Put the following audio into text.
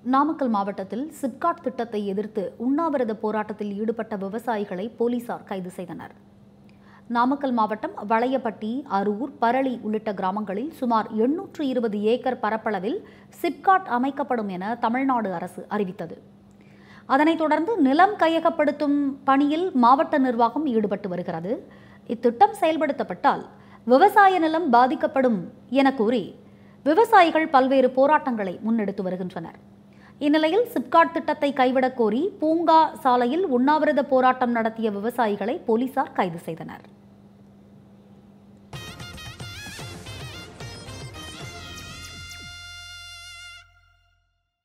நாமக்கல் மாவட்டத்தில் சிப்காட் திட்டத்தை எதிர்த்து உண்ணாவிரத போராட்டத்தில் ஈடுபட்ட விவசாயிகளை போலீசார் கைது செய்தனர் நாமக்கல் மாவட்டம் வளையப்பட்டி அரூர் பரளி உள்ளிட்ட கிராமங்களில் சுமார் எண்ணூற்று இருபது ஏக்கர் பரப்பளவில் சிப்காட் அமைக்கப்படும் என தமிழ்நாடு அரசு அறிவித்தது அதனைத் தொடர்ந்து நிலம் கையகப்படுத்தும் பணியில் மாவட்ட நிர்வாகம் ஈடுபட்டு வருகிறது இத்திட்டம் செயல்படுத்தப்பட்டால் விவசாய நிலம் பாதிக்கப்படும் என கூறி விவசாயிகள் பல்வேறு போராட்டங்களை முன்னெடுத்து வருகின்றனர் இந்நிலையில் சிப்காட் திட்டத்தை கைவிடக் கோரி பூங்கா சாலையில் உண்ணாவிரத போராட்டம் நடத்திய விவசாயிகளை போலீசார் கைது செய்தனர்